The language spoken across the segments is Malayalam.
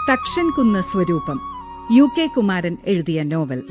തക്ഷൻ കുന്ന് സ്വരൂപം യു കെ കുമാരൻ എഴുതിയ നോവൽ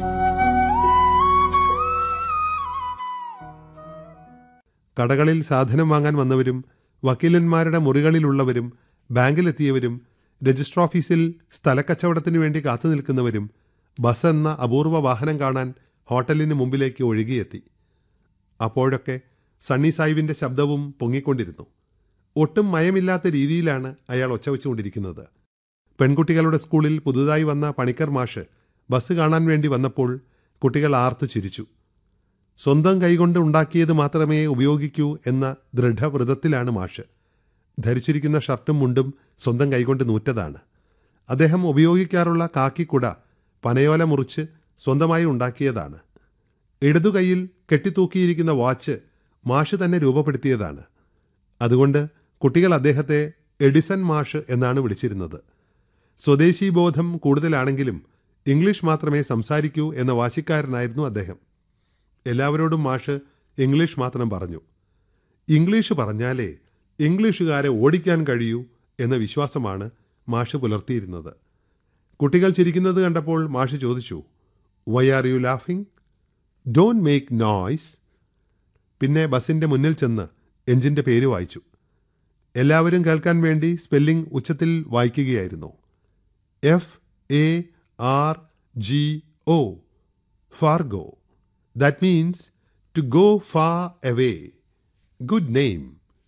കടകളിൽ സാധനം വാങ്ങാൻ വന്നവരും വക്കീലന്മാരുടെ മുറികളിലുള്ളവരും ബാങ്കിലെത്തിയവരും രജിസ്റ്റർ ഓഫീസിൽ സ്ഥലക്കച്ചവടത്തിനു വേണ്ടി കാത്തുനിൽക്കുന്നവരും ബസ് എന്ന അപൂർവ വാഹനം കാണാൻ ഹോട്ടലിന് മുമ്പിലേക്ക് ഒഴുകിയെത്തി അപ്പോഴൊക്കെ സണ്ണി സാഹിബിന്റെ ശബ്ദവും പൊങ്ങിക്കൊണ്ടിരുന്നു ഒട്ടും മയമില്ലാത്ത രീതിയിലാണ് അയാൾ ഒച്ചവെച്ചുകൊണ്ടിരിക്കുന്നത് പെൺകുട്ടികളുടെ സ്കൂളിൽ പുതുതായി വന്ന പണിക്കർ മാഷ് ബസ് കാണാൻ വേണ്ടി വന്നപ്പോൾ കുട്ടികൾ ആർത്തു ചിരിച്ചു സ്വന്തം കൈകൊണ്ട് ഉണ്ടാക്കിയത് മാത്രമേ ഉപയോഗിക്കൂ എന്ന ദൃഢവ്രതത്തിലാണ് മാഷ് ധരിച്ചിരിക്കുന്ന ഷർട്ടും മുണ്ടും സ്വന്തം കൈകൊണ്ട് നൂറ്റതാണ് അദ്ദേഹം ഉപയോഗിക്കാറുള്ള കാക്കിക്കുട പനയോല മുറിച്ച് സ്വന്തമായി ഉണ്ടാക്കിയതാണ് ഇടതു കൈയിൽ കെട്ടിത്തൂക്കിയിരിക്കുന്ന വാച്ച് മാഷ് തന്നെ രൂപപ്പെടുത്തിയതാണ് അതുകൊണ്ട് കുട്ടികൾ അദ്ദേഹത്തെ എഡിസൺ മാഷ് എന്നാണ് വിളിച്ചിരുന്നത് സ്വദേശി ബോധം കൂടുതലാണെങ്കിലും ഇംഗ്ലീഷ് മാത്രമേ സംസാരിക്കൂ എന്ന വാശിക്കാരനായിരുന്നു അദ്ദേഹം എല്ലാവരോടും മാഷ് ഇംഗ്ലീഷ് മാത്രം പറഞ്ഞു ഇംഗ്ലീഷ് പറഞ്ഞാലേ ഇംഗ്ലീഷുകാരെ ഓടിക്കാൻ കഴിയൂ എന്ന വിശ്വാസമാണ് മാഷ് പുലർത്തിയിരുന്നത് കുട്ടികൾ ചിരിക്കുന്നത് കണ്ടപ്പോൾ മാഷ് ചോദിച്ചു why are you laughing don't make noise പിന്നെ ബസിന്റെ മുന്നിൽ ചെന്ന് എഞ്ചിന്റെ പേര് വായിച്ചു എല്ലാവരും കേൾക്കാൻ വേണ്ടി സ്പെല്ലിംഗ് ഉച്ചത്തിൽ വായിക്കുകയായിരുന്നു F A R G O Fargo that means to go far away good name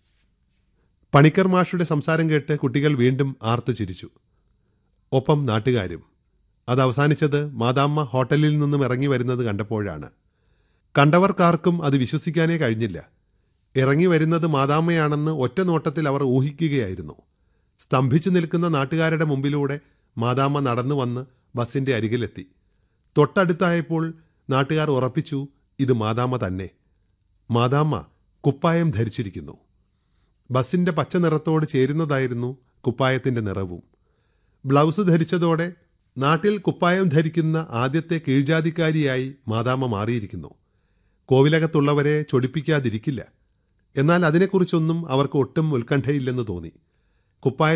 Panicker മാഷുടെ സംസാരം കേട്ട് കുട്ടികൾ വീണ്ടും ആർത്തു ചിരിച്ചു ഒപ്പം നാട്ടുകാരും അത് അവസാനിച്ചത് മാതാമ്മ ഹോട്ടലിൽ നിന്നും ഇറങ്ങി വരുന്നത് കണ്ടപ്പോഴാണ് കണ്ടവർക്കാർക്കും അത് വിശ്വസിക്കാനേ കഴിഞ്ഞില്ല ഇറങ്ങി വരുന്നത് മാതാമ്മയാണെന്ന് ഒറ്റ നോട്ടത്തിൽ അവർ ഊഹിക്കുകയായിരുന്നു സ്തംഭിച്ചു നിൽക്കുന്ന നാട്ടുകാരുടെ മുമ്പിലൂടെ മാതാമ്മ നടന്നു വന്ന് ബസിന്റെ അരികിലെത്തി തൊട്ടടുത്തായപ്പോൾ നാട്ടുകാർ ഉറപ്പിച്ചു ഇത് മാതാമ്മ തന്നെ മാതാമ്മ കുപ്പായം ധരിച്ചിരിക്കുന്നു ബസിന്റെ പച്ച നിറത്തോട് ചേരുന്നതായിരുന്നു കുപ്പായത്തിന്റെ നിറവും ബ്ലൗസ് ധരിച്ചതോടെ നാട്ടിൽ കുപ്പായം ധരിക്കുന്ന ആദ്യത്തെ കീഴ്ജാതിക്കാരിയായി മാതാമ്മ മാറിയിരിക്കുന്നു കോവിലകത്തുള്ളവരെ ചൊടിപ്പിക്കാതിരിക്കില്ല എന്നാൽ അതിനെക്കുറിച്ചൊന്നും അവർക്ക് ഒട്ടും ഉത്കണ്ഠയില്ലെന്ന് തോന്നി കുപ്പായ